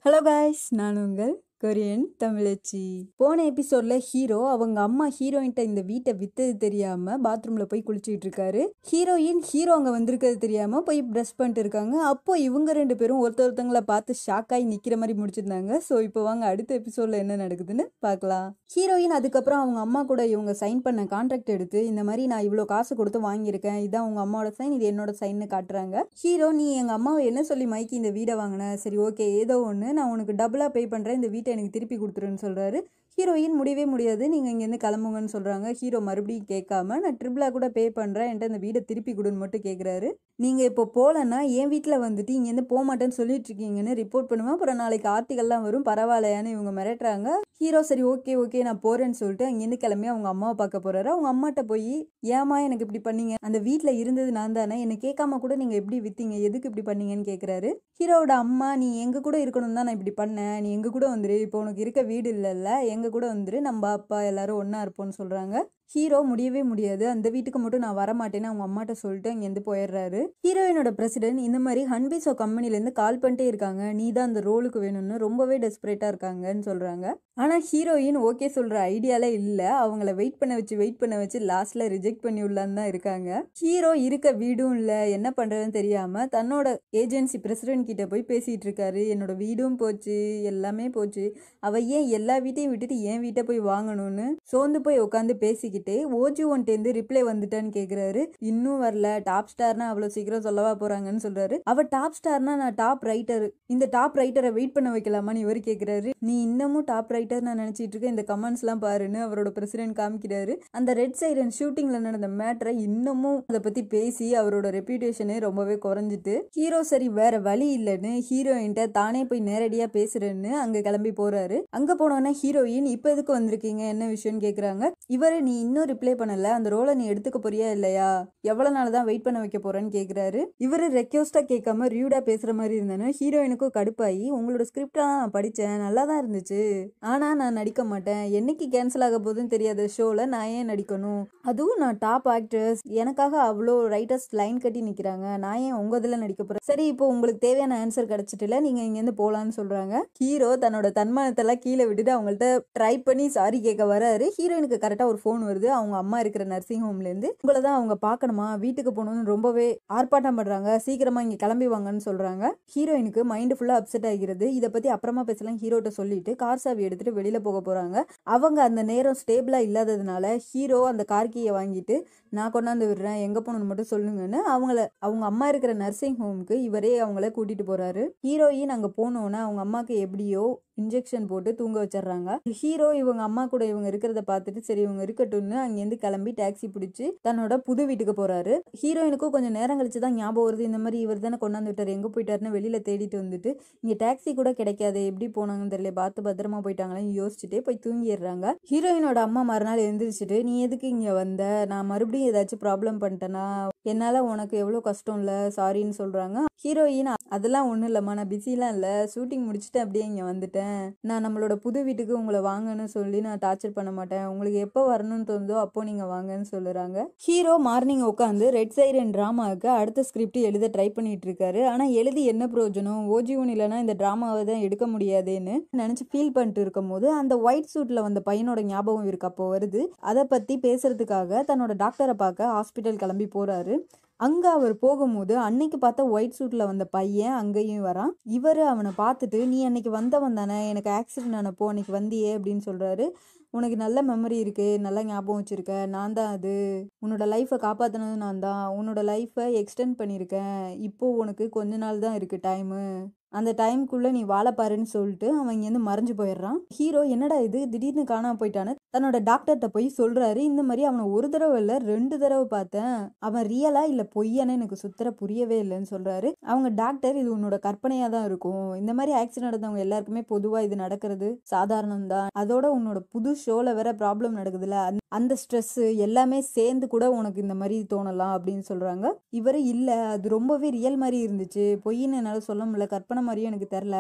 hello guys நான் உங்கள் Korean தமிழச்சி போன எபிசோட்ல ஹீரோ அவங்க அம்மா ஹீரோயின்ட்ட இந்த வீட்டை வித்தது தெரியாம பாத்ரூம்ல போய் குளிச்சுட்டு இருக்காரு ஹீரோயின் ஹீரோ அங்க வந்திருக்கிறது தெரியாம போய் ப்ரெஷ் பண்ணிட்டு இருக்காங்க அப்போ இவங்க ரெண்டு பேரும் ஒருத்தர் ஒருத்தங்கள பார்த்து ஷாக் ஆகி நிக்கிற மாதிரி முடிச்சிருந்தாங்க ஸோ இப்போ வாங்க அடுத்த எபிசோட்ல என்ன நடக்குதுன்னு பார்க்கலாம் ஹீரோயின் அதுக்கப்புறம் அவங்க அம்மா கூட இவங்க சைன் பண்ண கான்ட்ராக்ட் எடுத்து இந்த மாதிரி நான் இவ்வளோ காசு கொடுத்து வாங்கியிருக்கேன் இதான் உங்க அம்மாவோட சைன் இது என்னோட சைன்னு காட்டுறாங்க ஹீரோ நீ எங்க அம்மாவை என்ன சொல்லி மைக்கி இந்த வீடை வாங்கின சரி ஓகே ஏதோ ஒன்று நான் உனக்கு டபுளாக பே பண்ணுறேன் இந்த வீட்டை எனக்கு திருப்பி கொடுத்துருன்னு சொல்கிறாரு ஹீரோயின் முடியவே முடியாது நீங்கள் இங்கேருந்து கிளம்புங்கன்னு சொல்கிறாங்க ஹீரோ மறுபடியும் கேட்காம நான் ட்ரிபிளாக கூட பே பண்ணுறேன் என்கிட்ட இந்த வீடை திருப்பி கொடுன்னு மட்டும் கேட்குறாரு நீங்கள் இப்போ போகலன்னா என் வீட்டில் வந்துட்டு இங்கேருந்து போக மாட்டேன்னு சொல்லிட்டு இருக்கீங்கன்னு ரிப்போர்ட் பண்ணுவேன் அப்புறம் நாளைக்கு ஆர்டிகல்லாம் வரும் பரவாயில்லையான்னு இவங்க மிரட்டுறாங்க ஹீரோ சரி ஓகே ஓகே நான் போகிறேன்னு சொல்லிட்டு அங்கேருந்து கிளம்பி அவங்க அம்மாவை பார்க்க போகிறாரு அவங்க அம்மாட்ட போய் ஏமா எனக்கு இப்படி பண்ணீங்க அந்த வீட்டில் இருந்தது நான் தானே என்னை கேட்காம கூட நீங்கள் எப்படி விற்றீங்க எதுக்கு இப்படி பண்ணீங்கன்னு கேட்குறாரு ஹீரோவோட அம்மா நீ எங்கள் கூட இருக்கணும் தான் நான் இப்படி பண்ணேன் நீ எங்கள் கூட வந்துரு இப்போ உனக்கு இருக்க வீடு இல்லைல்ல எங்கள் கூட வந்துரு நம்ம அப்பா எல்லாரும் ஒன்றா இருப்போம்னு சொல்கிறாங்க ஹீரோ முடியவே முடியாது அந்த வீட்டுக்கு மட்டும் நான் வரமாட்டேன்னு அவங்க அம்மாட்ட சொல்லிட்டு அங்கேருந்து போயிடுறாரு ஹீரோயினோட பிரசிடென்ட் இந்த மாதிரி ஹன்பிசோ கம்பெனிலேருந்து கால் பண்ணிட்டே இருக்காங்க நீ தான் அந்த ரோலுக்கு வேணும்னு ரொம்பவே டெஸ்பரேட்டாக இருக்காங்கன்னு சொல்கிறாங்க ஆனால் ஹீரோயின் ஓகே சொல்கிற ஐடியாலே இல்லை அவங்கள வெயிட் பண்ண வச்சு வெயிட் பண்ண வச்சு லாஸ்ட்டில் ரிஜெக்ட் பண்ணி உள்ளான்னு தான் இருக்காங்க ஹீரோ இருக்க வீடும் இல்லை என்ன பண்ணுறதுன்னு தெரியாமல் தன்னோட ஏஜென்சி பிரசிடென்ட் கிட்ட போய் பேசிகிட்டு இருக்காரு என்னோட வீடும் போச்சு எல்லாமே போச்சு அவ ஏன் எல்லா வீட்டையும் விட்டுட்டு என் வீட்டை போய் வாங்கணும்னு சோர்ந்து போய் உட்காந்து பேசிக்கிட்டே ஓஜி ஒன்ட்டேந்து ரிப்ளை வந்துட்டான்னு கேட்குறாரு இன்னும் வரல டாப் ஸ்டார்னா அவ்வளோ சீக்கிரம் சொல்லவா போறாங்கன்னு சொல்றாரு அவ டாப் ஸ்டார்னா நான் டாப் ரைட்டர் இந்த டாப் ரைட்டரை வெயிட் பண்ண வைக்கலாமான்னு இவர் கேட்குறாரு நீ இன்னமும் டாப் ரைட்டர் நான் நினச்சிட்டு இருக்க இந்த கமெண்ட்ஸ்லாம் பாருன்னு அவரோட பிரசிடென்ட் காமிக்கிறாரு அந்த ரெட் சைரன் ஷூட்டிங்ல நடந்த மேட்டரை இன்னமும் அதை பத்தி பேசி அவரோட ரெப்யூட்டேஷனே ரொம்பவே குறைஞ்சிட்டு ஹீரோ சரி வேற வழி இல்லைன்னு ஹீரோயின்ட்ட தானே போய் நேரடியா பேசுறேன்னு அங்க கிளம்பி போறாரு அங்க போனோன்னா ஹீரோயின் இப்ப எதுக்கு வந்திருக்கீங்க என்ன விஷயம்னு கேக்குறாங்க இவரு நீ இன்னும் ரிப்ளை பண்ணல அந்த ரோலை நீ எடுத்துக்க போறியா இல்லையா எவ்வளவு நாள் தான் வெயிட் பண்ண வைக்க போறேன்னு கேக்குறாரு இவரு ரெக்வஸ்டா கேட்காம ரியூடா பேசுற மாதிரி இருந்தானு ஹீரோயினுக்கும் கடுப்பாயி உங்களோட ஸ்கிரிப்டெல்லாம் நான் படிச்சேன் நல்லா தான் இருந்துச்சு ஆனா நான் நடிக்க மாட்டேன் என்னைக்கு கேன்சல் ஆக போகுதுன்னு தெரியாத ஷோல நான் ஏன் நடிக்கணும் அதுவும் நான் டாப் ஆக்ட்ரஸ் எனக்காக அவ்வளோ ரைட்டர்ஸ் லைன் கட்டி நிக்கிறாங்க நான் ஏன் உங்க இதுல நடிக்க போறேன் சரி இப்போ உங்களுக்கு தேவையான ஆன்சர் கிடைச்சிட்டுல நீங்க இங்க இருந்து போலான்னு சொல்றாங்க ஹீரோ தன்னோட தன்மானத்தெல்லாம் கீழே விட்டுட்டு அவங்கள்ட்ட ட்ரை பண்ணி சாரி கேட்க வராரு ஹீரோயினுக்கு கரெக்டா ஒரு ஃபோன் வருது அவங்க அம்மா இருக்கிற நர்சிங் ஹோம்ல இருந்து உங்களை தான் அவங்க பார்க்கணுமா வீட்டுக்கு போகணும்னு ரொம்பவே ஆர்ப்பாட்டம் பண்றாங்க சீக்கிரமா இங்க கிளம்பி வாங்கன்னு சொல்றாங்க ஹீரோயினுக்கு மைண்ட் ஃபுல்லா அப்செட் ஆகிறது இதை பத்தி அப்புறமா பேசலாம் ஹீரோட்ட சொல்லிட்டு கார் சாவி எடுத்துட்டு வெளியில போக போறாங்க அவங்க அந்த நேரம் ஸ்டேபிளா இல்லாததுனால ஹீரோ அந்த கார் கீயை வாங்கிட்டு நான் கொண்டாந்து விடுறேன் எங்க போகணும்னு மட்டும் சொல்லுங்கன்னு அவங்கள அவங்க அம்மா இருக்கிற நர்சிங் ஹோமுக்கு இவரே அவங்கள கூட்டிட்டு போறாரு ஹீரோயின் அங்க போனோன்னே அவங்க அம்மாக்கு எப்படியோ இன்ஜெக்ஷன் போட்டு தூங்க வச்சிடுறாங்க ஹீரோ இவங்க அம்மா கூட இவங்க இருக்கிறத பார்த்துட்டு சரி இவங்க இருக்கட்டும்னு அங்கேருந்து கிளம்பி டாக்ஸி பிடிச்சி தன்னோட புது வீட்டுக்கு போறாரு ஹீரோயினுக்கும் கொஞ்சம் நேரம் கழிச்சு தான் ஞாபகம் வருது இந்த மாதிரி இவர் தானே கொண்டாந்து விட்டாரு எங்க போயிட்டாருன்னு வெளியில தேடிட்டு வந்துட்டு இங்க டாக்ஸி கூட கிடைக்காது எப்படி போனாங்கன்னு தெரியல பார்த்து பத்திரமா போயிட்டாங்களேன்னு யோசிச்சுட்டே போய் தூங்கிடுறாங்க ஹீரோயினோட அம்மா மறுநாள் எந்திரிச்சிட்டு நீ எதுக்கு இங்க வந்த நான் மறுபடியும் ஏதாச்சும் ப்ராப்ளம் பண்ணிட்டேனா என்னால உனக்கு எவ்வளோ கஷ்டம் இல்லை சாரின்னு சொல்றாங்க ஹீரோயின் அதெல்லாம் ஒன்றும் இல்லைம்மா நான் பிஸிலாம் இல்லை ஷூட்டிங் முடிச்சுட்டு அப்படியே இங்கே வந்துட்டேன் நான் நம்மளோட புது வீட்டுக்கு உங்களை வாங்கன்னு சொல்லி நான் டார்ச்சர் பண்ண மாட்டேன் உங்களுக்கு எப்போ வரணும்னு தோணுதோ அப்போ நீங்கள் வாங்கன்னு சொல்லுறாங்க ஹீரோ மார்னிங் உட்காந்து ரெட் சைரன் ட்ராமாவுக்கு அடுத்த ஸ்கிரிப்ட் எழுத ட்ரை பண்ணிட்டு இருக்காரு ஆனால் எழுதி என்ன பிரயோஜனம் ஓஜியூன் இல்லைனா இந்த ட்ராமாவை தான் எடுக்க முடியாதேன்னு நினச்சி ஃபீல் பண்ணிட்டு இருக்கும் போது அந்த ஒயிட் சூட்டில் வந்த பையனோட ஞாபகம் இருக்கு அப்போ வருது அதை பற்றி பேசுறதுக்காக தன்னோட டாக்டரை பார்க்க ஹாஸ்பிட்டல் கிளம்பி போகிறாரு அங்கே அவர் போகும்போது அன்னைக்கு பார்த்த ஒயிட் சூட்டில் வந்த பையன் அங்கேயும் வரான் இவர் அவனை பார்த்துட்டு நீ அன்னைக்கு வந்தவன் தானே எனக்கு ஆக்சிடென்ட் ஆனப்போ அன்னைக்கு வந்தியே அப்படின்னு சொல்கிறாரு உனக்கு நல்ல மெமரி இருக்கு நல்லா ஞாபகம் வச்சிருக்க நான் தான் அது உன்னோட லைஃப்பை காப்பாற்றினது நான் தான் உன்னோட லைஃப்பை எக்ஸ்டெண்ட் பண்ணியிருக்கேன் இப்போ உனக்கு கொஞ்ச நாள் தான் இருக்கு டைமு அந்த டைம்குள்ளே நீ வாழ பாருன்னு சொல்லிட்டு அவன் இங்கேருந்து மறைஞ்சு போயிடுறான் ஹீரோ என்னடா இது திடீர்னு காணாம போயிட்டான்னு தன்னோட டாக்டர்கிட்ட போய் சொல்றாரு இந்த மாதிரி அவனை ஒரு தடவை இல்லை ரெண்டு தடவை பார்த்தேன் அவன் ரியலா இல்லை பொய்யானு எனக்கு சுத்தர புரியவே இல்லைன்னு சொல்றாரு அவங்க டாக்டர் இது உன்னோட கற்பனையா தான் இருக்கும் இந்த மாதிரி ஆக்சிடென்ட் நடந்தவங்க எல்லாருக்குமே பொதுவாக இது நடக்கிறது சாதாரணம் தான் அதோட உன்னோட புது ஷோல வேற ப்ராப்ளம் நடக்குதுல்ல அந்த ஸ்ட்ரெஸ் எல்லாமே சேர்ந்து கூட உனக்கு இந்த மாதிரி தோணலாம் அப்படின்னு சொல்றாங்க இவர் இல்லை அது ரொம்பவே ரியல் மாதிரி இருந்துச்சு பொய்ன்னு என்னால் சொல்ல முடியல கற்பனை மாதிரியும் எனக்கு தெரில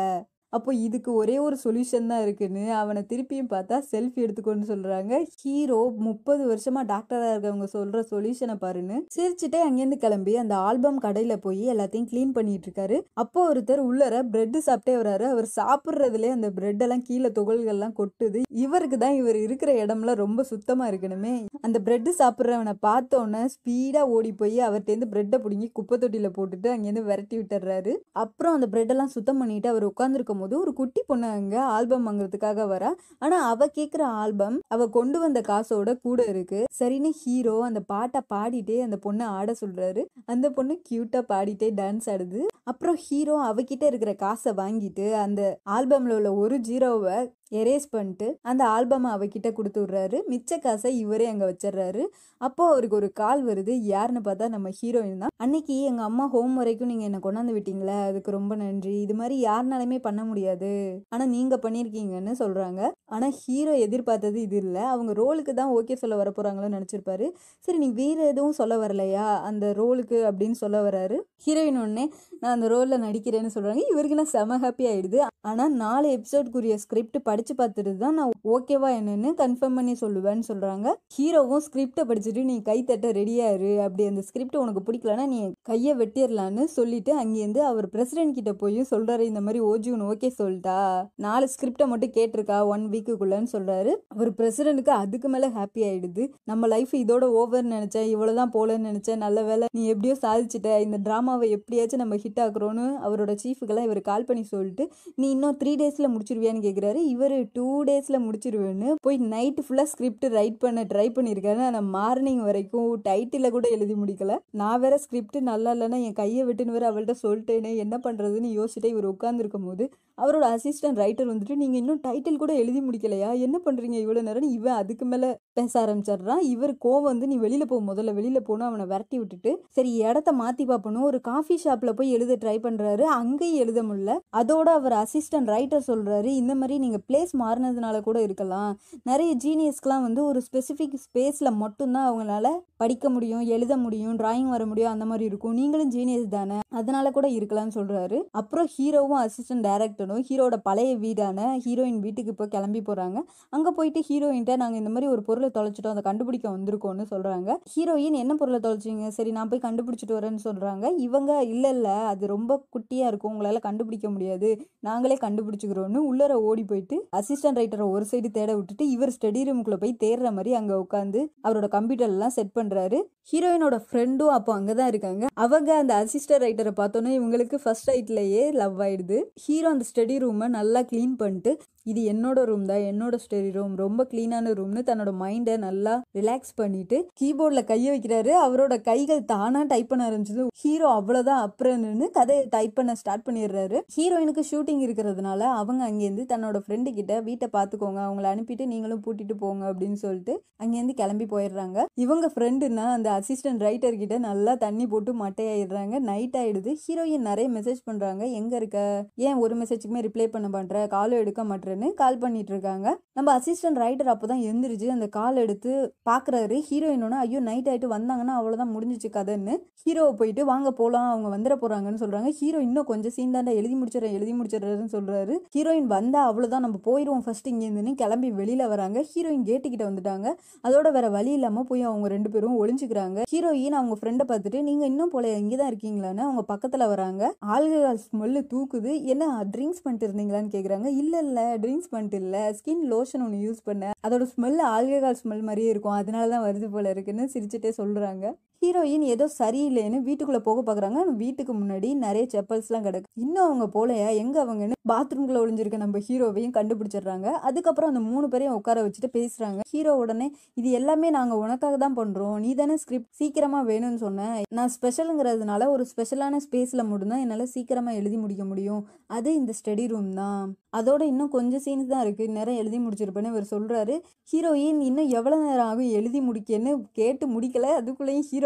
அப்போ இதுக்கு ஒரே ஒரு சொல்யூஷன் தான் இருக்குன்னு அவனை திருப்பியும் பார்த்தா செல்ஃபி எடுத்துக்கோன்னு சொல்றாங்க ஹீரோ முப்பது வருஷமா டாக்டரா இருக்கவங்க சொல்ற சொல்யூஷனை பாருன்னு சிரிச்சுட்டே அங்கேருந்து கிளம்பி அந்த ஆல்பம் கடையில போய் எல்லாத்தையும் க்ளீன் பண்ணிட்டு இருக்காரு அப்போ ஒருத்தர் உள்ளர பிரெட் சாப்பிட்டே வராரு அவர் சாப்பிட்றதுலே அந்த பிரெட் எல்லாம் கீழே துகள்கள்லாம் கொட்டுது இவருக்கு தான் இவர் இருக்கிற இடம்லாம் ரொம்ப சுத்தமா இருக்கணுமே அந்த பிரெட் சாப்பிட்றவனை பார்த்தோன்னே ஸ்பீடா ஓடி போய் அவர்கிட்டேருந்து பிரெட்டை பிடுங்கி குப்பை தொட்டியில போட்டுட்டு அங்கேருந்து விரட்டி விட்டுறாரு அப்புறம் அந்த பிரெட் எல்லாம் சுத்தம் பண்ணிட்டு அவர் உட்காந்துருக்கும் போது ஒரு குட்டி பொண்ணு அங்க ஆல்பம் வாங்குறதுக்காக வரா ஆனா அவ கேக்குற ஆல்பம் அவ கொண்டு வந்த காசோட கூட இருக்கு சரின்னு ஹீரோ அந்த பாட்டை பாடிட்டே அந்த பொண்ணை ஆட சொல்றாரு அந்த பொண்ணு கியூட்டா பாடிட்டே டான்ஸ் ஆடுது அப்புறம் ஹீரோ அவகிட்ட இருக்கிற காசை வாங்கிட்டு அந்த ஆல்பம்ல உள்ள ஒரு ஜீரோவை எரேஸ் பண்ணிட்டு அந்த ஆல்பமை அவகிட்ட கொடுத்து விட்றாரு மிச்ச காசை இவரே அங்கே வச்சிடுறாரு அப்போ அவருக்கு ஒரு கால் வருது யாருன்னு பார்த்தா நம்ம ஹீரோயின் தான் அன்னைக்கு எங்கள் அம்மா ஹோம் வரைக்கும் நீங்கள் என்னை கொண்டாந்து விட்டீங்களே அதுக்கு ரொம்ப நன்றி இது மாதிரி யாருனாலுமே பண்ண முடியாது ஆனால் நீங்கள் பண்ணியிருக்கீங்கன்னு சொல்கிறாங்க ஆனால் ஹீரோ எதிர்பார்த்தது இது இல்லை அவங்க ரோலுக்கு தான் ஓகே சொல்ல வர போகிறாங்களோன்னு நினச்சிருப்பாரு சரி நீ வேறு எதுவும் சொல்ல வரலையா அந்த ரோலுக்கு அப்படின்னு சொல்ல வராரு ஹீரோயின் உடனே நான் அந்த ரோலில் நடிக்கிறேன்னு சொல்கிறாங்க இவருக்கு நான் செம ஹாப்பி ஆயிடுது ஆனால் நாலு எபிசோட்குரிய ஸ்கிரிப்ட் படித்து பார்த்துட்டு தான் நான் ஓகேவா என்னன்னு கன்ஃபார்ம் பண்ணி சொல்லுவேன்னு சொல்கிறாங்க ஹீரோவும் ஸ்கிரிப்டை படிச்சுட்டு நீ கை தட்ட ரெடியா இரு அப்படி அந்த ஸ்கிரிப்ட் உனக்கு பிடிக்கலன்னா நீ கையை வெட்டிடலான்னு சொல்லிட்டு அங்கேருந்து அவர் பிரசிடென்ட் கிட்ட போய் சொல்றாரு இந்த மாதிரி ஓஜூன் ஓகே சொல்லிட்டா நாலு ஸ்கிரிப்டை மட்டும் கேட்டிருக்கா ஒன் வீக்குக்குள்ளன்னு சொல்றாரு அவர் பிரசிடென்ட்டுக்கு அதுக்கு மேலே ஹாப்பி ஆயிடுது நம்ம லைஃப் இதோட ஓவர்னு நினைச்சேன் இவ்வளவுதான் போலன்னு நினைச்சேன் நல்ல வேலை நீ எப்படியோ சாதிச்சிட்ட இந்த டிராமாவை எப்படியாச்சும் நம்ம ஹிட் ஆக்குறோன்னு அவரோட சீஃபுக்கெல்லாம் இவர் கால் பண்ணி சொல்லிட்டு நீ இன்னும் த்ரீ டேஸ்ல முடிச்சிருவியான்னு கேட்குறாரு இவர் டூ டேஸ்ல முடிச்சிருவேன்னு போய் நைட்டு ஃபுல்லாக ஸ்கிரிப்ட் ரைட் பண்ண ட்ரை பண்ணியிருக்காரு ஆனால் மார்னிங் வரைக்கும் டைட்டில் கூட எழுதி முடிக்கல நான் வேற ஸ்கிரிப்ட் நல்லா இல்லைன்னா என் கையை விட்டுன்னு வேற அவள்கிட்ட சொல்லிட்டேனே என்ன பண்ணுறதுன்னு யோசிச்சுட்டே இவர் உட்காந்துருக்கும் போது அவரோட அசிஸ்டன்ட் ரைட்டர் வந்துட்டு நீங்கள் இன்னும் டைட்டில் கூட எழுதி முடிக்கலையா என்ன பண்ணுறீங்க இவ்வளோ நேரம் இவன் அதுக்கு மேலே பேச ஆரம்பிச்சிடுறான் இவர் கோவம் வந்து நீ வெளியில் போ முதல்ல வெளியில் போகணும் அவனை விரட்டி விட்டுட்டு சரி இடத்த மாற்றி பார்ப்பணும் ஒரு காஃபி ஷாப்பில் போய் எழுத ட்ரை பண்ணுறாரு அங்கேயும் எழுத முடியல அதோட அவர் அசிஸ்டன்ட் ரைட்டர் சொல்கிறாரு இந்த மாதிரி நீங்கள் பிளேஸ் மாறினதுனால கூட இருக்கலாம் நிறைய ஜீனியஸ்க்கெலாம் வந்து ஒரு ஸ்பெசிஃபிக் ஸ்பேஸில் மட்டும்தான் அவங்களால படிக்க முடியும் எழுத முடியும் டிராயிங் வர முடியும் அந்த மாதிரி இருக்கும் நீங்களும் ஜீனியஸ் தானே அதனால கூட இருக்கலாம்னு சொல்கிறாரு அப்புறம் ஹீரோவும் அசிஸ்டன்ட் டைரக்டரும் ஹீரோட பழைய வீடான ஹீரோயின் வீட்டுக்கு இப்போ கிளம்பி போகிறாங்க அங்கே போயிட்டு ஹீரோயின்ட்ட நாங்கள் இந்த மாதிரி ஒரு பொருளை தொலைச்சிட்டோம் அதை கண்டுபிடிக்க வந்திருக்கோம்னு சொல்கிறாங்க ஹீரோயின் என்ன பொருளை தொலைச்சிங்க சரி நான் போய் கண்டுபிடிச்சிட்டு வரேன்னு சொல்கிறாங்க இவங்க இல்லை இல்லை அது ரொம்ப குட்டியாக இருக்கும் உங்களால் கண்டுபிடிக்க முடியாது நாங்களே கண்டுபிடிச்சிக்கிறோன்னு உள்ளர ஓடி போயிட்டு அசிஸ்டன்ட் ரைட்டரை ஒரு சைடு தேட விட்டுட்டு இவர் ஸ்டடி ரூமுக்குள்ள போய் தேடுற மாதிரி அங்கே உட்காந்து அவரோட கம்ப்யூட்டர் எல்லாம் செட் பண்ணுறாரு ஹீரோயினோட ஃப்ரெண்டும் அப்போ அங்கே தான் இருக்காங்க அவங்க அந்த அசிஸ்டன்ட் ரைட்டரை பார்த்தோன்னே இவங்களுக்கு ஃபர்ஸ்ட் நைட்லேயே லவ் ஆயிடுது ஹீரோ அந்த ஸ்டடி ரூமை நல்லா க்ளீன் பண்ணிட்டு இது என்னோட ரூம் தான் என்னோட ஸ்டடி ரூம் ரொம்ப க்ளீனான ரூம்னு தன்னோட மைண்டை நல்லா ரிலாக்ஸ் பண்ணிட்டு கீபோர்டில் கையை வைக்கிறாரு அவரோட கைகள் தானாக டைப் பண்ண ஆரம்பிச்சது ஹீரோ அவ்வளோதான் அப்புறம்னு கதையை டைப் பண்ண ஸ்டார்ட் பண்ணிடுறாரு ஹீரோயினுக்கு ஷூட்டிங் இருக்கிறதுனால அவங்க அங்கேருந்து தன்னோட ஃப்ரெண்டு கிட்ட வீட்டை பார்த்துக்கோங்க அவங்கள அனுப்பிட்டு நீங்களும் பூட்டிட்டு போங்க அப்படின்னு சொல்லிட்டு அங்கேருந்து கிளம்பி போயிடுறாங்க இவங்க ஃப்ரெண்டுனா அந்த அசிஸ்டன்ட் ரைட்டர் கிட்ட நல்லா தண்ணி போட்டு மட்டையாயிடுறாங்க நைட் ஆயிடுது ஹீரோயின் நிறைய மெசேஜ் பண்றாங்க எங்க இருக்க ஏன் ஒரு மெசேஜுக்குமே ரிப்ளை பண்ண மாட்டேற காலும் எடுக்க மாட்டேன்னு கால் பண்ணிட்டு இருக்காங்க நம்ம அசிஸ்டன்ட் ரைட்டர் அப்போதான் எந்திரிச்சு அந்த கால் எடுத்து பாக்குறாரு ஹீரோயினோட ஐயோ நைட் ஆயிட்டு வந்தாங்கன்னா அவ்வளவுதான் முடிஞ்சிச்சு கதைன்னு ஹீரோவை போயிட்டு வாங்க போலாம் அவங்க வந்துட போறாங்கன்னு சொல்றாங்க ஹீரோ இன்னும் கொஞ்சம் சீன் தாண்டா எழுதி முடிச்சிடறேன் எழுதி முடிச்சிடறேன்னு சொல்றாரு ஹீரோயின் வந்தா அவ்வளவுதான் நம்ம போயிடுவோம் ஃபர்ஸ்ட் இங்க இருந்துன்னு கிளம்பி வெளியில வராங்க ஹீரோயின் கேட்டு கிட்ட வந்துட்டாங்க அதோட வேற வழி இல்லாம போய் அவங்க ரெண்டு பேரும் ஒளிஞ்சுக்கிறாங்க ஹீரோயின் அவங்க ஃப்ரெண்டை பார்த்துட்டு நீங்க இன்னும் போல இங்கே தான் இருக்கீங்களான்னு அவங்க பக்கத்துல வராங்க ஆல்கஹால் ஸ்மெல்லு தூக்குது என்ன ட்ரிங்க்ஸ் பண்ணிட்டு இருந்தீங்களான்னு கேக்குறாங்க இல்ல இல்ல ட்ரிங்க்ஸ் பண்ணிட்டு இல்ல ஸ்கின் லோஷன் ஒன்று யூஸ் பண்ணேன் அதோட ஸ்மெல் ஆல்கஹால் ஸ்மெல் மாதிரியே இருக்கும் அதனால தான் வருது போல இருக்குன்னு சிரிச்சுட்டே சொல்றாங்க ஹீரோயின் ஏதோ சரியில்லைன்னு வீட்டுக்குள்ள போக பாக்குறாங்க ஆனா வீட்டுக்கு முன்னாடி நிறைய செப்பல்ஸ்லாம் கிடக்கு இன்னும் அவங்க போலையா எங்க அவங்கன்னு பாத்ரூம்குள்ள ஒளிஞ்சிருக்க நம்ம ஹீரோவையும் கண்டுபிடிச்சிடுறாங்க அதுக்கப்புறம் அந்த மூணு பேரையும் உட்கார வச்சுட்டு பேசுறாங்க ஹீரோ உடனே இது எல்லாமே நாங்க உனக்காக தான் பண்றோம் நீ தானே ஸ்கிரிப்ட் சீக்கிரமா வேணும்னு சொன்னேன் நான் ஸ்பெஷலுங்கிறதுனால ஒரு ஸ்பெஷலான ஸ்பேஸ்ல மட்டும்தான் என்னால சீக்கிரமா எழுதி முடிக்க முடியும் அது இந்த ஸ்டடி ரூம் தான் அதோட இன்னும் கொஞ்சம் சீன்ஸ் தான் இருக்கு நேரம் எழுதி முடிச்சிருப்பேன்னு இவர் சொல்றாரு ஹீரோயின் இன்னும் எவ்வளவு நேரம் ஆகும் எழுதி முடிக்கன்னு கேட்டு முடிக்கல அதுக்குள்ளேயும் ஹீரோ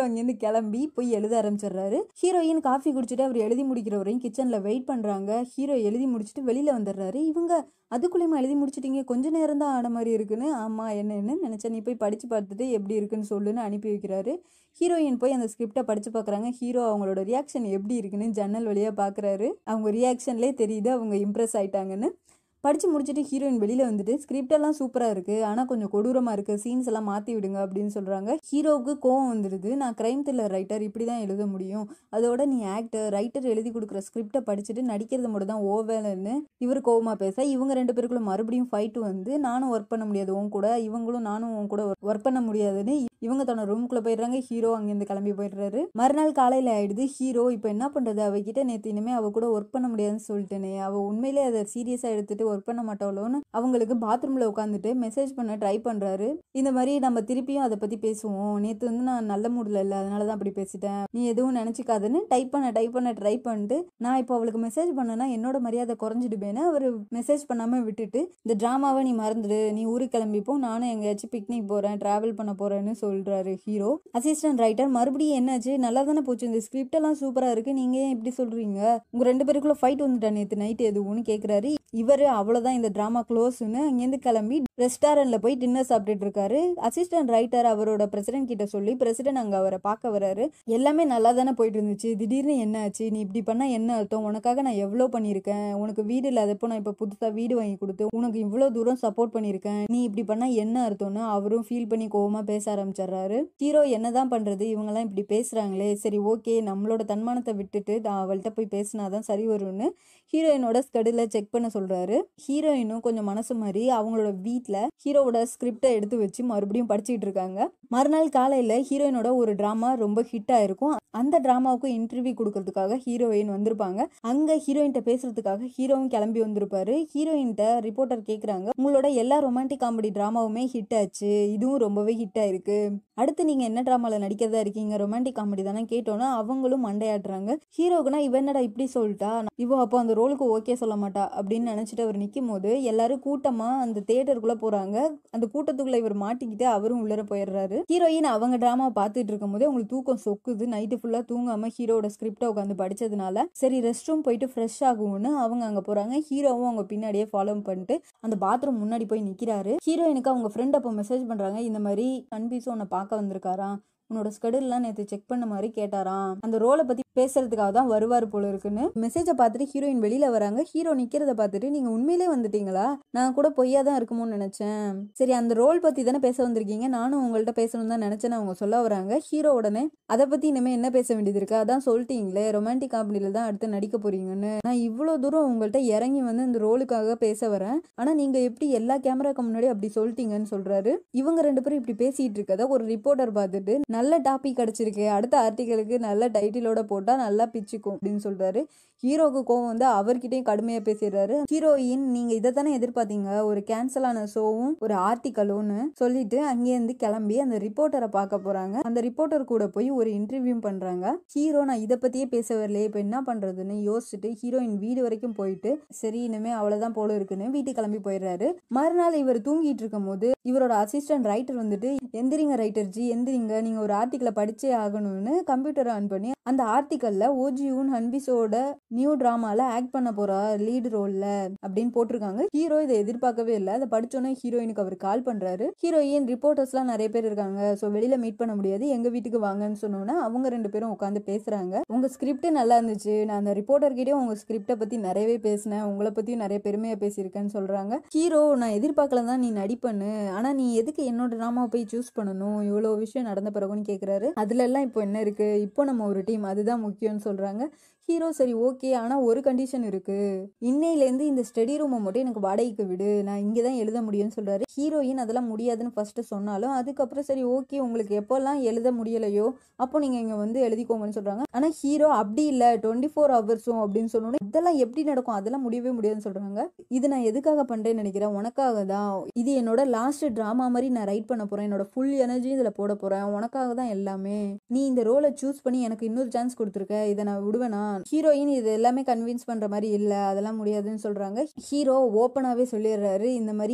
அங்கேருந்து கிளம்பி போய் எழுத ஆரம்பிச்சிடுறாரு ஹீரோயின் காஃபி குடிச்சிட்டு அவர் எழுதி முடிக்கிற வரையும் கிச்சனில் வெயிட் பண்ணுறாங்க ஹீரோ எழுதி முடிச்சுட்டு வெளியில் வந்துடுறாரு இவங்க அதுக்குள்ளேயுமா எழுதி முடிச்சிட்டீங்க கொஞ்ச நேரம் தான் ஆன மாதிரி இருக்குன்னு ஆமாம் என்னன்னு நினச்சேன் நீ போய் படித்து பார்த்துட்டு எப்படி இருக்குன்னு சொல்லுன்னு அனுப்பி வைக்கிறாரு ஹீரோயின் போய் அந்த ஸ்கிரிப்டை படித்து பார்க்குறாங்க ஹீரோ அவங்களோட ரியாக்ஷன் எப்படி இருக்குன்னு ஜன்னல் வழியாக பார்க்குறாரு அவங்க ரியாக்ஷன்லேயே தெரியுது அவங்க இம்ப்ரெஸ் ஆயிட்டாங்கன்னு படித்து முடிச்சுட்டு ஹீரோயின் வெளியில் வந்துட்டு ஸ்கிரிப்டெல்லாம் சூப்பராக இருக்குது ஆனால் கொஞ்சம் கொடூரமாக இருக்குது சீன்ஸ் எல்லாம் மாற்றி விடுங்க அப்படின்னு சொல்கிறாங்க ஹீரோவுக்கு கோவம் வந்துடுது நான் க்ரைம் த்ரில்லர் ரைட்டர் இப்படி தான் எழுத முடியும் அதோட நீ ஆக்டர் ரைட்டர் எழுதி கொடுக்குற ஸ்கிரிப்டை படிச்சுட்டு நடிக்கிறது மட்டும் தான் ஓவேலன்னு இவர் கோவமாக பேச இவங்க ரெண்டு பேருக்குள்ள மறுபடியும் ஃபைட்டு வந்து நானும் ஒர்க் பண்ண முடியாது உன் கூட இவங்களும் நானும் உன் கூட ஒர்க் பண்ண முடியாதுன்னு இவங்க தன்னோட ரூம்குள்ளே போயிடுறாங்க ஹீரோ அங்கேருந்து கிளம்பி போயிடுறாரு மறுநாள் காலையில் ஆயிடுது ஹீரோ இப்போ என்ன பண்ணுறது அவகிட்ட நேற்று இனிமேல் அவ கூட ஒர்க் பண்ண முடியாதுன்னு சொல்லிட்டேனே அவள் உண்மையிலே அதை சீரியஸாக எடுத்துட்டு ஒர்க் பண்ண மாட்டாளோன்னு அவங்களுக்கு பாத்ரூமில் உட்காந்துட்டு மெசேஜ் பண்ண ட்ரை பண்ணுறாரு இந்த மாதிரி நம்ம திருப்பியும் அதை பற்றி பேசுவோம் நேற்று வந்து நான் நல்ல மூடில் இல்லை அதனால தான் அப்படி பேசிட்டேன் நீ எதுவும் நினச்சிக்காதுன்னு டைப் பண்ண டைப் பண்ண ட்ரை பண்ணிட்டு நான் இப்போ அவளுக்கு மெசேஜ் பண்ணேன்னா என்னோட மரியாதை குறைஞ்சிடுவேன்னு அவர் மெசேஜ் பண்ணாமல் விட்டுட்டு இந்த ட்ராமாவை நீ மறந்துடு நீ ஊருக்கு கிளம்பிப்போ நானும் எங்கேயாச்சும் பிக்னிக் போகிறேன் ட்ராவல் பண்ண போகிறேன்னு சொல்கிறாரு ஹீரோ அசிஸ்டன்ட் ரைட்டர் மறுபடியும் என்னாச்சு நல்லா தானே போச்சு இந்த ஸ்கிரிப்ட் எல்லாம் சூப்பராக இருக்குது நீங்கள் ஏன் இப்படி சொல்கிறீங்க உங்கள் ரெண்டு பேருக்குள்ள ஃபைட் வந்துட்டா நேற்று நைட் எதுவும்னு கேட்குறாரு இவர் அவ்வளோதான் இந்த ட்ராமா க்ளோஸ்னு அங்கேருந்து கிளம்பி ரெஸ்டாரண்ட்டில் போய் டின்னர் சாப்பிட்டுட்டு இருக்காரு அசிஸ்டன்ட் ரைட்டர் அவரோட பிரசிடென்ட் கிட்ட சொல்லி பிரசிடென்ட் அங்கே அவரை பார்க்க வராரு எல்லாமே நல்லா தானே போயிட்டு இருந்துச்சு திடீர்னு என்ன ஆச்சு நீ இப்படி பண்ணால் என்ன அர்த்தம் உனக்காக நான் எவ்வளோ பண்ணியிருக்கேன் உனக்கு வீடு இல்லாதப்போ நான் இப்போ புதுசாக வீடு வாங்கி கொடுத்து உனக்கு இவ்வளோ தூரம் சப்போர்ட் பண்ணியிருக்கேன் நீ இப்படி பண்ணால் என்ன அர்த்தம்னு அவரும் ஃபீல் பண்ணி கோவமாக பேச ஆரம்பிச்சிடுறாரு ஹீரோ என்னதான் பண்ணுறது இவங்கெல்லாம் இப்படி பேசுகிறாங்களே சரி ஓகே நம்மளோட தன்மானத்தை விட்டுட்டு நான் அவள்கிட்ட போய் பேசினாதான் சரி வரும்னு ஹீரோயினோட ஸ்கடில் செக் பண்ண சொல்கிறாரு ஹீரோயினும் கொஞ்சம் மனசு மாதிரி அவங்களோட வீட்டில் ஹீரோவோட ஸ்கிரிப்டை எடுத்து வச்சு மறுபடியும் படிச்சுட்டு இருக்காங்க மறுநாள் காலையில் ஹீரோயினோட ஒரு ட்ராமா ரொம்ப ஹிட் ஆயிருக்கும் அந்த ட்ராமாவுக்கு இன்டர்வியூ கொடுக்கறதுக்காக ஹீரோயின் வந்திருப்பாங்க அங்கே ஹீரோயின்ட்ட பேசுறதுக்காக ஹீரோவும் கிளம்பி வந்திருப்பாரு ஹீரோயின்ட்ட ரிப்போர்ட்டர் கேட்குறாங்க உங்களோட எல்லா ரொமான்டிக் காமெடி ட்ராமாவுமே ஹிட் ஆச்சு இதுவும் ரொம்பவே ஹிட் ஆயிருக்கு அடுத்து நீங்கள் என்ன ட்ராமாவில் நடிக்கிறதா இருக்கீங்க ரொமான்டிக் காமெடி தானே கேட்டோன்னா அவங்களும் மண்டையாடுறாங்க ஹீரோக்குனா இவ என்னடா இப்படி சொல்லிட்டா இவ அப்போ அந்த ரோலுக்கு ஓகே சொல்ல மாட்டா அப்படின்னு நினச்சிட்டு அவர் நிற்கும் போது எல்லாரும் கூட்டமாக அந்த தேட்டருக்குள்ளே போகிறாங்க அந்த கூட்டத்துக்குள்ளே இவர் மாட்டிக்கிட்டு அவரும் உள்ளர போயிடுறாரு ஹீரோயின் அவங்க ட்ராமா பார்த்துட்டு இருக்கும் போதே உங்களுக்கு தூக்கம் சொக்குது நைட்டு ஃபுல்லாக தூங்காமல் ஹீரோட ஸ்கிரிப்டை உட்காந்து படிச்சதுனால சரி ரெஸ்ட் ரூம் போயிட்டு ஃப்ரெஷ் ஆகும்னு அவங்க அங்கே போகிறாங்க ஹீரோவும் அவங்க பின்னாடியே ஃபாலோ பண்ணிட்டு அந்த பாத்ரூம் முன்னாடி போய் நிற்கிறாரு ஹீரோயினுக்கு அவங்க ஃப்ரெண்ட் அப்போ மெசேஜ் பண்ணுறாங்க இந்த மாதிரி கன்பீஸும் உன்னை பார்க்க வந்திருக்காராம் உன்னோட ஸ்கெடியூல்லாம் நேற்று செக் பண்ண மாதிரி கேட்டாராம் அந்த ரோலை பற்றி பேசுறதுக்காக தான் வருவார் போல இருக்குன்னு மெசேஜை பார்த்துட்டு ஹீரோயின் வெளியில் வராங்க ஹீரோ நிற்கிறத பார்த்துட்டு நீங்கள் உண்மையிலே வந்துட்டீங்களா நான் கூட பொய்யா தான் இருக்குமோன்னு நினச்சேன் சரி அந்த ரோல் பற்றி தானே பேச வந்திருக்கீங்க நானும் உங்கள்கிட்ட பேசணும் தான் நினச்சேன்னு அவங்க சொல்ல வராங்க ஹீரோ உடனே அதை பற்றி இனிமேல் என்ன பேச வேண்டியது இருக்கு அதான் சொல்லிட்டீங்களே ரொமான்டிக் காமெடியில் தான் அடுத்து நடிக்க போறீங்கன்னு நான் இவ்வளோ தூரம் உங்கள்கிட்ட இறங்கி வந்து இந்த ரோலுக்காக பேச வரேன் ஆனால் நீங்கள் எப்படி எல்லா கேமராக்கு முன்னாடி அப்படி சொல்லிட்டீங்கன்னு சொல்கிறாரு இவங்க ரெண்டு பேரும் இப்படி பேசிகிட்டு இருக்கதை ஒரு ரிப்போர்ட்டர் பார்த்துட்டு நல்ல டாபிக் கிடச்சிருக்கு அடுத்த ஆர்டிக்கலுக்கு நல்ல டைட்டிலோட போட்டால் நல்லா பிச்சுக்கும் அப்படின்னு சொல்கிறாரு ஹீரோக்கு கோவம் வந்து அவர்கிட்டயும் கடுமையாக பேசிடுறாரு ஹீரோயின் நீங்கள் இதை தானே எதிர்பார்த்தீங்க ஒரு கேன்சல் ஆன ஷோவும் ஒரு ஆர்டிக்கலும்னு சொல்லிட்டு அங்கேருந்து கிளம்பி அந்த ரிப்போர்ட்டரை பார்க்க போகிறாங்க அந்த ரிப்போர்ட்டர் கூட போய் ஒரு இன்டர்வியூ பண்ணுறாங்க ஹீரோ நான் இதை பற்றியே பேச வரலையே இப்போ என்ன பண்ணுறதுன்னு யோசிச்சுட்டு ஹீரோயின் வீடு வரைக்கும் போயிட்டு சரி இனிமே அவ்வளோதான் போல இருக்குன்னு வீட்டுக்கு கிளம்பி போயிடுறாரு மறுநாள் இவர் தூங்கிட்டு இருக்கும் போது இவரோட அசிஸ்டன்ட் ரைட்டர் வந்துட்டு எந்திரிங்க ரைட்டர் ஜி எந்திரிங்க நீங்க ஒரு ஆர்டிக்கலை படிச்சே ஆகணும்னு கம்ப்யூட்டரை ஆன் பண்ணி அந்த ஆர்டிக்கல்ல ஓஜியூன் ஹன்பிஸோட நியூ டிராமால ஆக்ட் பண்ண போறா லீடு ரோல்ல அப்படின்னு போட்டிருக்காங்க ஹீரோ இதை எதிர்பார்க்கவே இல்லை அதை படிச்சோன்னே ஹீரோயினுக்கு அவர் கால் பண்றாரு ஹீரோயின் ரிப்போர்ட்டர்ஸ்லாம் நிறைய பேர் இருக்காங்க ஸோ வெளியில மீட் பண்ண முடியாது எங்க வீட்டுக்கு வாங்கன்னு சொன்னோன்னே அவங்க ரெண்டு பேரும் உட்காந்து பேசுறாங்க உங்க ஸ்கிரிப்ட் நல்லா இருந்துச்சு நான் அந்த ரிப்போர்ட்டர் கிட்டே உங்க ஸ்கிரிப்டை பத்தி நிறையவே பேசினேன் உங்களை பத்தியும் நிறைய பெருமையா பேசியிருக்கேன்னு சொல்றாங்க ஹீரோ நான் எதிர்பார்க்கல தான் நீ நடிப்பண்ணு ஆனா நீ எதுக்கு என்னோட ட்ராமாவை போய் சூஸ் பண்ணணும் இவ்வளோ விஷயம் நடந்த பிறகுன்னு கேட்குறாரு அதுல எல்லாம் இப்போ என்ன இருக்கு இப்போ நம்ம ஒரு டீம் அதுதான் முக்கியம்னு சொல்றாங்க ஹீரோ சரி ஓகே ஆனால் ஒரு கண்டிஷன் இருக்கு இன்னையிலேருந்து இந்த ஸ்டடி ரூமை மட்டும் எனக்கு வாடகைக்கு விடு நான் இங்கே தான் எழுத முடியும்னு சொல்றாரு ஹீரோயின் அதெல்லாம் முடியாதுன்னு ஃபர்ஸ்ட் சொன்னாலும் அதுக்கப்புறம் சரி ஓகே உங்களுக்கு எப்போல்லாம் எழுத முடியலையோ அப்போ நீங்கள் இங்கே வந்து எழுதிக்கோங்கன்னு சொல்றாங்க ஆனால் ஹீரோ அப்படி இல்லை டுவெண்ட்டி ஃபோர் ஹவர்ஸும் அப்படின்னு சொன்னோன்னே இதெல்லாம் எப்படி நடக்கும் அதெல்லாம் முடியவே முடியாதுன்னு சொல்றாங்க இது நான் எதுக்காக பண்றேன்னு நினைக்கிறேன் உனக்காக தான் இது என்னோட லாஸ்ட் ட்ராமா மாதிரி நான் ரைட் பண்ண போறேன் என்னோட ஃபுல் எனர்ஜி இதில் போட போறேன் உனக்காக தான் எல்லாமே நீ இந்த ரோலை சூஸ் பண்ணி எனக்கு இன்னொரு சான்ஸ் கொடுத்துருக்க இதை நான் விடுவேனா ஹீரோயின் இது எல்லாமே கன்வின்ஸ் பண்ற மாதிரி இல்லை அதெல்லாம் முடியாதுன்னு சொல்றாங்க ஹீரோ ஓப்பனாகவே சொல்லிடுறாரு இந்த மாதிரி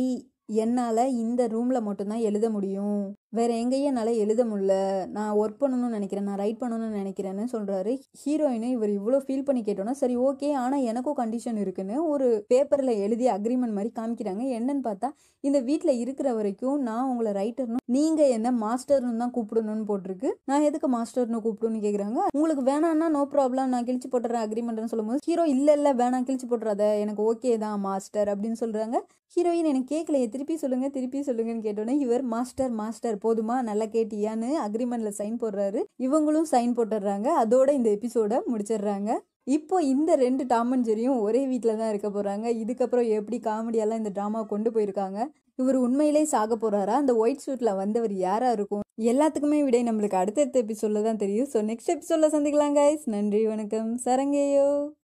என்னால் இந்த ரூமில் மட்டும்தான் எழுத முடியும் வேற எங்கேயும் என்னால் எழுத முடியல நான் ஒர்க் பண்ணணும்னு நினைக்கிறேன் நான் ரைட் பண்ணணும்னு நினைக்கிறேன்னு சொல்கிறாரு ஹீரோயினு இவர் இவ்வளோ ஃபீல் பண்ணி கேட்டோன்னா சரி ஓகே ஆனால் எனக்கும் கண்டிஷன் இருக்குன்னு ஒரு பேப்பரில் எழுதி அக்ரிமெண்ட் மாதிரி காமிக்கிறாங்க என்னன்னு பார்த்தா இந்த வீட்டில் இருக்கிற வரைக்கும் நான் உங்களை ரைட்டர்னு நீங்கள் என்ன மாஸ்டர்னு தான் கூப்பிடணும்னு போட்டிருக்கு நான் எதுக்கு மாஸ்டர்னு கூப்பிடுன்னு கேட்குறாங்க உங்களுக்கு வேணாம்னா நோ ப்ராப்ளம் நான் கிழிச்சு போட்டுறேன் அக்ரிமெண்ட்னு சொல்லும்போது ஹீரோ இல்லை இல்லை வேணாம் கிழிச்சு போட்டுறாத எனக்கு ஓகே தான் மாஸ்டர் அப்படின்னு சொல்கிறாங்க ஹீரோயின் எனக்கு கேட்கலையே திருப்பி சொல்லுங்க திருப்பி சொல்லுங்கன்னு கேட்டோன்னே இவர் மாஸ்டர் மாஸ்டர் போதுமா நல்லா கேட்டியான்னு அக்ரிமெண்ட்ல சைன் போடுறாரு இவங்களும் சைன் போட்டுடுறாங்க அதோட இந்த எபிசோட முடிச்சிடுறாங்க இப்போ இந்த ரெண்டு டாம் அண்ட் ஜெரியும் ஒரே வீட்டில் தான் இருக்க போகிறாங்க இதுக்கப்புறம் எப்படி காமெடியெல்லாம் இந்த ட்ராமா கொண்டு போயிருக்காங்க இவர் உண்மையிலே சாக போகிறாரா அந்த ஒயிட் சூட்டில் வந்தவர் யாராக இருக்கும் எல்லாத்துக்குமே விட நம்மளுக்கு அடுத்தடுத்த எபிசோடில் தான் தெரியும் ஸோ நெக்ஸ்ட் எபிசோடில் சந்திக்கலாம் கைஸ் நன்றி வணக்கம் சரங்கேயோ